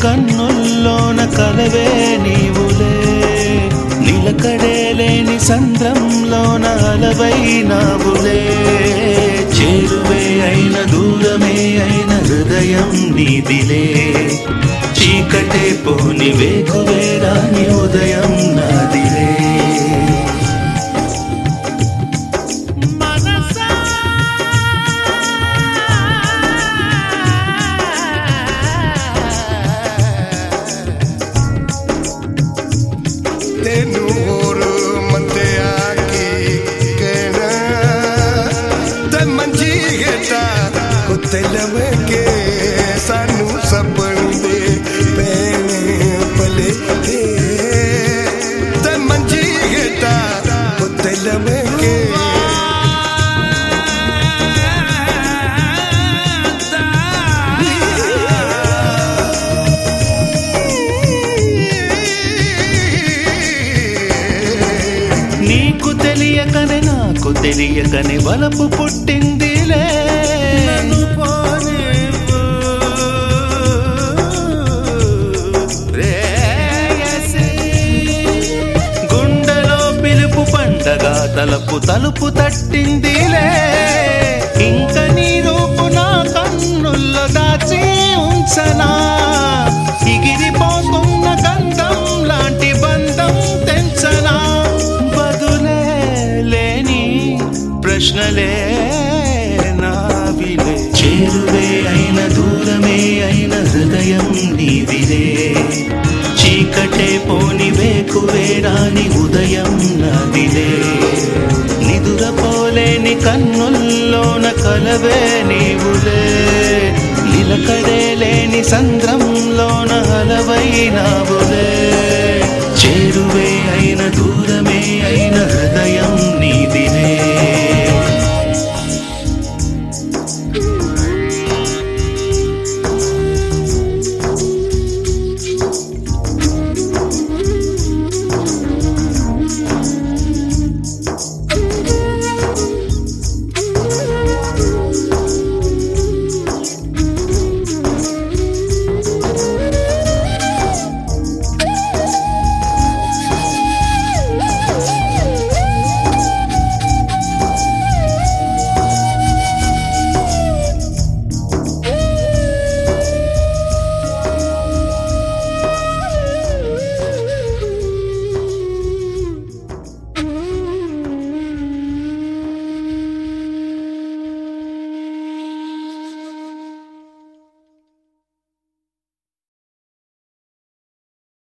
కన్నుల్లోన కలవే నీవులే నిలకడే లేని సంద్రంలోన అలవై నావులే చేరువే అయిన దూరమే అయిన హృదయం నీదిలే చీకటే పోని వేకువే రాని ఉదయం నాదిలే ਤੈਨੂੰ ਹੋਰ ਮੰਤਿਆ ਕੀ ਕਹਿਣਾ ਤੇ ਮੰਜੀ ਘਟਾ ਕੁੱਤੇ ਲਵੇ ਕੇ ਸਾਨੂੰ ਸਪਣ ਦੇ ਪੈਣੇ ਭਲੇ ਕੇ ਤੇ ਮੰਜੀ ਘਟਾ ਕੁੱਤੇ ਲਵੇ ਕੇ నీకు తెలియకనే నాకు తెలియకనే వలపు పుట్టిందిలే రేయసి. గుండెలో పిలుపు పండగ తలుపు తలుపు తట్టిందిలే ఇంక నీ రూపు నా కన్నుల్లో దాచి ఉంచనా ఎగిరిపోతున్న గంధం లాంటి బంధం తెంచనా బదులే లేని ప్రశ్నలే నావిలే చేరువే అయిన దూరమే అయిన హృదయం నీదిలే చీకటే పోని వేకువే రాని ఉదయం నాదిలే నిదురపోలేని కన్నుల్లోన కలవే నీవులే నిలకడే లేని సంద్రంలోన అలవై నావు